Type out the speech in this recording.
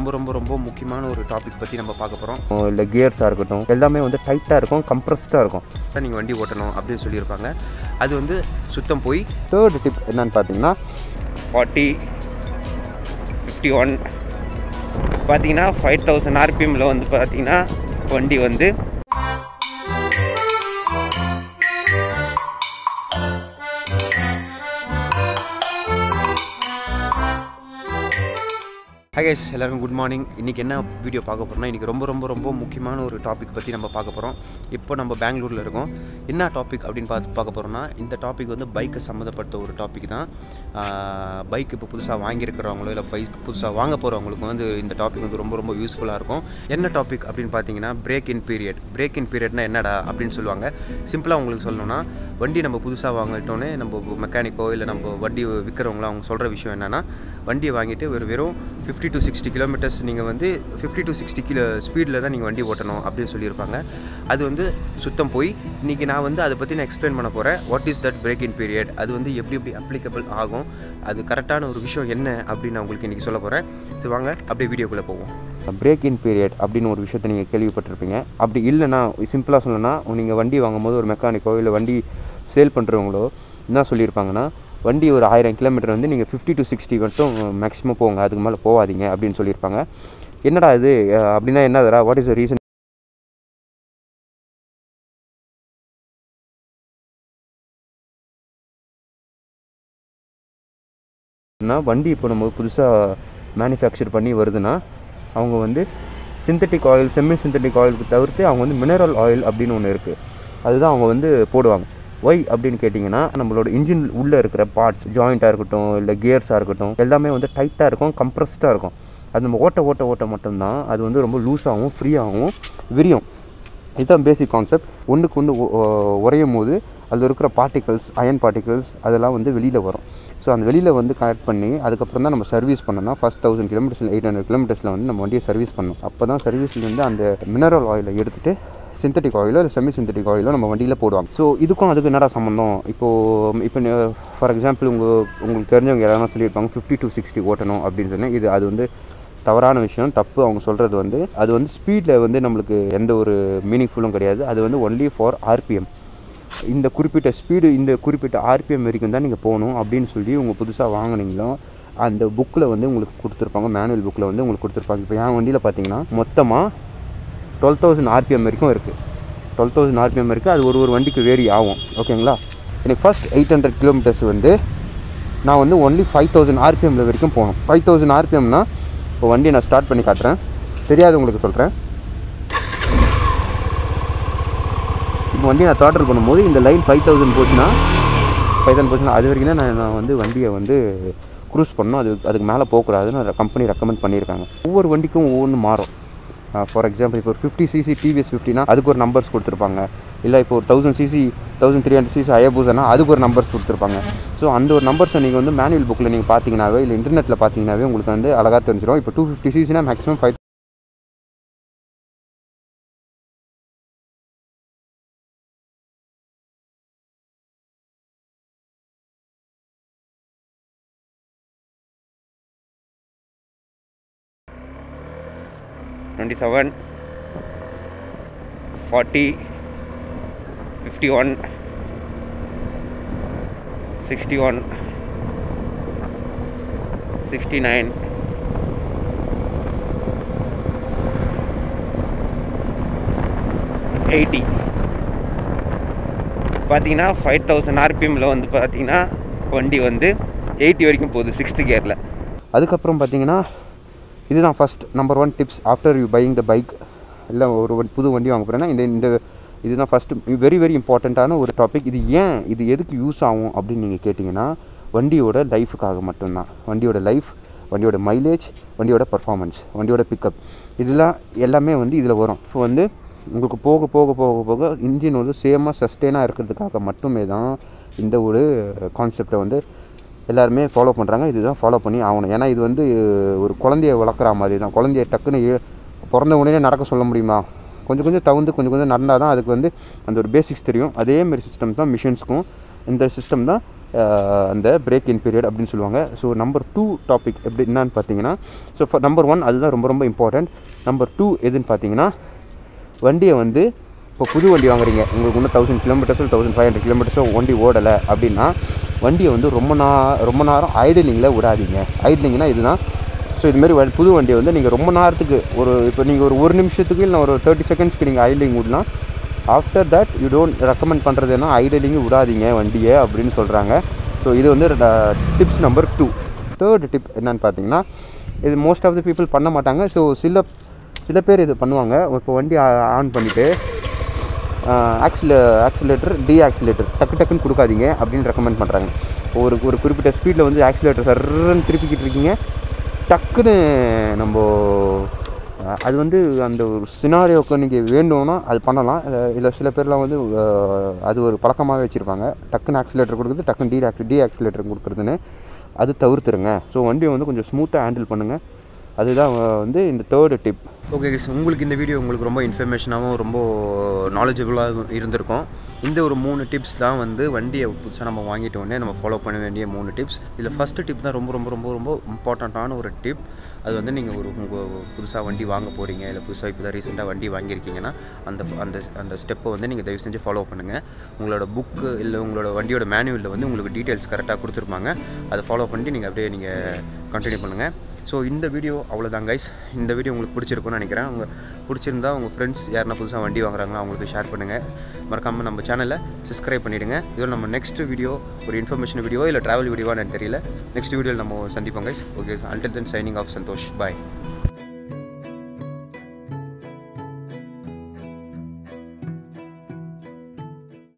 ரொம்ப ரொம்ப ரொம்ப முக்கியமான ஒரு டாபிக் பற்றி நம்ம பார்க்க போகிறோம் இல்லை கியர்ஸாக இருக்கட்டும் எல்லாமே வந்து டைட்டாக இருக்கும் கம்ப்ரஸ்டாக இருக்கும் தான் நீங்கள் வண்டி ஓட்டணும் அப்படின்னு சொல்லியிருப்பாங்க அது வந்து சுத்தம் போய் தேர்ட் டிப் என்னன்னு பார்த்தீங்கன்னா ஃபார்ட்டி ஃபிஃப்டி ஒன் பார்த்தீங்கன்னா ஃபைவ் தௌசண்ட் ஆர்பிஎம்மில் வந்து பார்த்தீங்கன்னா வண்டி வந்து ஹாய் கைஸ் எல்லாருக்கும் குட் மார்னிங் இன்றைக்கி என்ன வீடியோ பார்க்க போகிறோம்னா இன்றைக்கி ரொம்ப ரொம்ப ரொம்ப முக்கியமான ஒரு டாபிக் பற்றி நம்ம பார்க்க போகிறோம் இப்போ நம்ம பெங்களூரில் இருக்கோம் என்ன டாபிக் அப்படின்னு பார்த்து பார்க்க போகிறோம்னா இந்த டாபிக் வந்து பைக்கை சம்மந்தப்பட்ட ஒரு டாபிக் தான் பைக் இப்போ புதுசாக வாங்கியிருக்கிறவங்களோ இல்லை பைக் புதுசாக வாங்க போகிறவங்களுக்கு வந்து இந்த டாபிக் வந்து ரொம்ப ரொம்ப யூஸ்ஃபுல்லாக இருக்கும் என்ன டாபிக் அப்படின்னு பார்த்தீங்கன்னா break in period break in பீரியட்னா என்னடா அப்படின்னு சொல்லுவாங்க சிம்பிளாக உங்களுக்கு சொல்லணும்னா வண்டி நம்ம புதுசாக வாங்கிட்டோன்னே நம்ம மெக்கானிக்கோ இல்லை நம்ம வண்டி விற்கிறவங்களோ அவங்க சொல்கிற விஷயம் என்னென்னா வண்டியை வாங்கிட்டு ஒரு வெறும் ஃபிஃப்டி டு சிக்ஸ்டி கிலோமீட்டர்ஸ் நீங்கள் வந்து ஃபிஃப்டி டு சிக்ஸ்டி கிலோ ஸ்பீடில் தான் நீங்கள் வண்டி ஓட்டணும் அப்படின்னு சொல்லியிருப்பாங்க அது வந்து சுத்தம் போய் இன்றைக்கி நான் வந்து அதை பற்றி நான் எக்ஸ்பிளைன் பண்ண போகிறேன் what is that break in period அது வந்து எப்படி எப்படி அப்ளிகபிள் ஆகும் அது கரெக்டான ஒரு விஷயம் என்ன அப்படின்னு நான் உங்களுக்கு இன்றைக்கி சொல்ல போகிறேன் சரி வாங்க அப்படியே வீடியோக்குள்ளே போவோம் பிரேக் இன் பீரியட் அப்படின்னு ஒரு விஷயத்தை நீங்கள் கேள்விப்பட்டிருப்பீங்க அப்படி இல்லைன்னா சிம்பிளாக சொல்லணும்னா நீங்கள் வண்டி வாங்கும்போது ஒரு மெக்கானிக்கோ இல்லை வண்டி சேல் பண்ணுறவங்களோ என்ன சொல்லியிருப்பாங்கன்னா வண்டி ஒரு ஆயிரம் கிலோமீட்டர் வந்து நீங்கள் ஃபிஃப்டி டு சிக்ஸ்டி மட்டும் மேக்ஸிமம் போங்க அதுக்கு மேலே போகாதீங்க அப்படின்னு சொல்லியிருப்பாங்க என்னடா இது அஹ் அப்படின்னா என்னதுடா வாட் இஸ் த ரீசன் வண்டி இப்போ நம்ம புதுசாக மேனுஃபேக்சர் பண்ணி வருதுன்னா அவங்க வந்து சிந்தட்டிக் ஆயில் செமி சிந்தட்டிக் ஆயிலுக்கு தவிர்த்து அவங்க வந்து மினரல் ஆயில் அப்படின்னு ஒன்று இருக்குது அதுதான் அவங்க வந்து போடுவாங்க ஒய் அப்படின்னு கேட்டிங்கன்னா நம்மளோட இன்ஜின் உள்ளே இருக்கிற பார்ட்ஸ் ஜாயிண்ட்டாக இருக்கட்டும் இல்லை கியர்ஸாக இருக்கட்டும் எல்லாமே வந்து டைட்டாக இருக்கும் கம்ப்ரஸ்டாக இருக்கும் அது நம்ம ஓட்ட ஓட்ட ஓட்ட மட்டும்தான் அது வந்து ரொம்ப லூஸாகவும் ஃப்ரீயாகவும் விரியும் இதுதான் பேசிக் கான்செப்ட் ஒன்றுக்கு ஒன்று உரையும் போது அதில் இருக்கிற பார்ட்டிகல்ஸ் அயன் பார்ட்டிகல்ஸ் அதெல்லாம் வந்து வெளியில் வரும் ஸோ அந்த வெளியில் வந்து கனெக்ட் பண்ணி அதுக்கப்புறம் தான் நம்ம சர்வீஸ் பண்ணோம்னா first thousand kilometres eight hundred கிலோமீட்டர்ஸில் வந்து நம்ம வண்டியை சர்வீஸ் பண்ணணும் அப்போ தான் சர்வீஸ்லேருந்து அந்த மினரல் ஆயிலை எடுத்துகிட்டு சிந்தட்டிக் ஆயிலோ இல்லை செமி சிந்தட்டிக் ஆயிலோ நம்ம வண்டியில் போடுவாங்க ஸோ இதுக்கும் அதுக்கு என்னடா சம்மந்தம் இப்போது இப்போ ஃபார் எக்ஸாம்பிள் உங்கள் உங்களுக்கு தெரிஞ்சவங்க யாராவது சொல்லியிருப்பாங்க ஃபிஃப்டி டு சிக்ஸ்டி ஓட்டணும் அப்படின்னு சொன்னேன் இது அது வந்து தவறான விஷயம் தப்பு அவங்க சொல்கிறது வந்து அது வந்து ஸ்பீடில் வந்து நம்மளுக்கு எந்த ஒரு மீனிங்ஃபுல்லும் கிடையாது அது வந்து ஒன்லி ஃபார் ஆர்பிஎம் இந்த குறிப்பிட்ட ஸ்பீடு இந்த குறிப்பிட்ட ஆர்பிஎம் வரைக்கும் தான் நீங்கள் போகணும் அப்படின்னு சொல்லி உங்கள் புதுசாக வாங்கினீங்களோ அந்த புக்கில் வந்து உங்களுக்கு கொடுத்துருப்பாங்க மேனுவல் புக்கில் வந்து உங்களுக்கு கொடுத்துருப்பாங்க இப்போ என் வண்டியில் பார்த்தீங்கன்னா மொத்தமாக டுவெல் தௌசண்ட் ஆர்பிஎம் வரைக்கும் இருக்குது டுவெல் தௌசண்ட் ஆர்பிஎம் இருக்குது அது ஒரு ஒரு வண்டிக்கு வேரி ஆகும் ஓகேங்களா எனக்கு ஃபஸ்ட் எயிட் ஹண்ட்ரட் கிலோமீட்டர்ஸ் வந்து நான் வந்து ஒன்லி ஃபைவ் தௌசண்ட் ஆர்பிஎம்மில் வரைக்கும் போகணும் ஃபைவ் தௌசண்ட் ஆர்பிஎம்னா இப்போ வண்டியை நான் ஸ்டார்ட் பண்ணி காட்டுறேன் தெரியாதவங்களுக்கு சொல்கிறேன் இப்போ வண்டியை நான் டார்டர் பண்ணும்போது இந்த லைன் ஃபைவ் தௌசண்ட் போச்சுன்னா ஃபைவ் தௌசண்ட் போச்சுன்னா அது வரைக்கும் தான் நான் நான் வந்து வண்டியை வந்து க்ரூஸ் பண்ணணும் அது அதுக்கு மேலே போகக்கூடாதுன்னு கம்பெனி ரெக்கமெண்ட் பண்ணியிருக்காங்க ஒவ்வொரு வண்டிக்கும் ஒவ்வொன்று மாறும் ஃபார் எக்ஸாம்பிள் இப்போ ஒரு ஃபிஃப்டி சிசி டிவிஎஸ் ஃபிஃப்டினா அதுக்கு ஒரு நம்பர்ஸ் கொடுத்துருப்பாங்க இல்லை இப்போ ஒரு thousand CC thousand three hundred CC அயபூசனா அதுக்கு ஒரு நம்பர்ஸ் கொடுத்துருப்பாங்க ஸோ அந்த ஒரு நம்பர்ஸை நீங்கள் வந்து மேனுவல் புக்கில் நீங்கள் பார்த்தீங்கன்னாவே இல்லை இன்டர்நெட்டில் பார்த்தீங்கன்னாவே உங்களுக்கு வந்து அழகாக தெரிஞ்சிடும் இப்போ டூ ஃபிஃப்டி சிசினா maximum five twenty seven forty fifty one sixty one sixty nine eighty பார்த்தீங்கன்னா ஃபைவ் தௌசண்ட் ஆர்பிஎம்மில் வந்து பார்த்தீங்கன்னா வண்டி வந்து எயிட்டி வரைக்கும் போகுது சிக்ஸ்த்து கியரில் அதுக்கப்புறம் பார்த்தீங்கன்னா இதுதான் first number one tips after you buying the bike இல்லை ஒரு வண்டி- புது வண்டி வாங்க போகிறேன்னா இந்த இந்த இதுதான் ஃபஸ்ட்டு வெரி வெரி இம்பார்ட்டண்ட்டான ஒரு டாபிக் இது ஏன் இது எதுக்கு யூஸ் ஆகும் அப்படின்னு நீங்கள் கேட்டிங்கன்னா வண்டியோட லைஃபுக்காக மட்டும்தான் வண்டியோட லைஃப் வண்டியோட மைலேஜ் வண்டியோட பர்ஃபார்மன்ஸ் வண்டியோட பிக்கப் இதெல்லாம் எல்லாமே வந்து இதில் வரும் இப்போ வந்து உங்களுக்கு போக போக போக போக இன்ஜின் வந்து சேமாக சஸ்டெயினாக இருக்கிறதுக்காக மட்டுமே தான் இந்த ஒரு கான்செப்டை வந்து எல்லாருமே ஃபாலோ பண்ணுறாங்க இதுதான் ஃபாலோ பண்ணி ஆகணும் ஏன்னா இது வந்து ஒரு குழந்தைய வளர்க்குற மாதிரி தான் குழந்தைய டக்குன்னு ஏ- பிறந்த உடனே நடக்க சொல்ல முடியுமா கொஞ்சம் கொஞ்சம் தகுந்து கொஞ்சம் கொஞ்சம் நடந்தால் தான் அதுக்கு வந்து அந்த ஒரு பேசிக்ஸ் தெரியும் அதே மாதிரி சிஸ்டம்ஸ் தான் மிஷின்ஸ்க்கும் இந்த சிஸ்டம் தான் அந்த பிரேக் இன் பீரியட் அப்படின்னு சொல்லுவாங்க ஸோ நம்பர் டூ டாபிக் எப்படி என்னன்னு பார்த்தீங்கன்னா ஸோ நம்பர் ஒன் அதுதான் ரொம்ப ரொம்ப இம்பார்ட்டண்ட் நம்பர் டூ எதுன்னு பார்த்தீங்கன்னா வண்டியை வந்து இப்போ புது வண்டி வாங்குறீங்க உங்களுக்கு இன்னும் தௌசண்ட் கிலோமீட்டர்ஸோ தௌசண்ட் ஃபைவ் ஹண்ட்ரட் கிலோமீட்டர்ஸோ வண்டி ஓடலை அப்படின்னா வண்டியை வந்து ரொம்ப நா ரொம்ப நேரம் ஐடலிங்கில் விடாதீங்க ஐடலிங்னா இதுதான் ஸோ இதுமாரி வ- புது வண்டியை வந்து நீங்கள் ரொம்ப நேரத்துக்கு ஒரு இப்போ நீங்கள் ஒரு ஒரு நிமிஷத்துக்கு இல்லை ஒரு தேர்ட்டி செகண்ட்ஸ்க்கு நீங்கள் ஐடலிங் விடலாம் after that you don't recommend பண்ணுறது என்ன ஐடலிங் விடாதீங்க வண்டியை அப்படின்னு சொல்கிறாங்க ஸோ இது வந்து tips number two third tip என்னன்னு பார்த்தீங்கன்னா இது மோஸ்ட் ஆஃப் த பீப்புள் பண்ண மாட்டாங்க ஸோ சில சில பேர் இது பண்ணுவாங்க இப்போ வண்டி ஆன் பண்ணிவிட்டு ஆக்சில ஆக்சிலேட்டர் டி ஆக்சிலேட்டர் டக்கு டக்குன்னு கொடுக்காதீங்க அப்படின்னு ரெக்கமெண்ட் பண்ணுறாங்க ஒரு ஒரு குறிப்பிட்ட ஸ்பீடில் வந்து ஆக்சிலேட்டர் சர்ன்னு திருப்பிக்கிட்டு இருக்கீங்க டக்குன்னு நம்ம அஹ், அது வந்து அந்த ஒரு சினாரியோக்கு நீங்கள் வேண்டும்னா அது பண்ணலாம் இல்லை சில பேர்லாம் வந்து அஹ், அது ஒரு பழக்கமாகவே வச்சுருப்பாங்க டக்குன்னு ஆக்சிலேட்டர் கொடுக்குறது டக்குன்னு டி ஆக்சி டி ஆக்சிலேட்டர் கொடுக்குறதுன்னு அது தவிர்த்துருங்க ஸோ வண்டியை வந்து கொஞ்சம் ஸ்மூத்தாக ஹேண்டில் பண்ணுங்கள் அதுதான் அஹ், வந்து இந்த தேர்டு டிப் ஓகே உங்களுக்கு இந்த வீடியோ உங்களுக்கு ரொம்ப இன்ஃபர்மேஷனாகவும் ரொம்ப நாலேஜபிளாக இருந்திருக்கும் இந்த ஒரு மூணு டிப்ஸ் தான் வந்து வண்டியை புதுசாக நம்ம வாங்கிட்ட உடனே நம்ம ஃபாலோ பண்ண வேண்டிய மூணு டிப்ஸ் இதில் ஃபஸ்ட்டு டிப் தான் ரொம்ப ரொம்ப ரொம்ப ரொம்ப இம்பார்ட்டண்ட்டான ஒரு டிப் அது வந்து நீங்கள் ஒரு உங்கள் புதுசாக வண்டி வாங்க போகிறீங்க இல்லை புதுசாக இப்போ தான் ரீசெண்டாக வண்டி வாங்கியிருக்கீங்கன்னா அந்த அந்த அந்த ஸ்டெப்பை வந்து நீங்கள் தயவு செஞ்சு ஃபாலோ பண்ணுங்கள் உங்களோட புக்கு இல்லை உங்களோட வண்டியோட மேனுவலில் வந்து உங்களுக்கு டீட்டெயில்ஸ் கரெக்டாக கொடுத்துருப்பாங்க அதை ஃபாலோ பண்ணிட்டு நீங்கள் அப்படியே நீங்கள் கண்டினியூ பண்ணுங்கள் ஸோ இந்த வீடியோ அவ்வளோதான் கைஸ் இந்த வீடியோ உங்களுக்கு பிடிச்சிருக்கும்னு நினைக்கிறேன் உங்கள் பிடிச்சிருந்தா உங்கள் ஃப்ரெண்ட்ஸ் யாருன்னா புதுசாக வண்டி வாங்குறாங்களோ அவங்களுக்கு ஷேர் பண்ணுங்கள் மறக்காமல் நம்ம சேனலை சப்ஸ்கிரைப் பண்ணிவிடுங்க இதோட நம்ம நெக்ஸ்ட் வீடியோ ஒரு இன்ஃபர்மேஷன் வீடியோ இல்லை ட்ராவல் வீடியோவான்னு எனக்கு தெரியல நெக்ஸ்ட் வீடியோவில் நம்ம சந்திப்போம் guys okay until then signing off Santhosh பாய்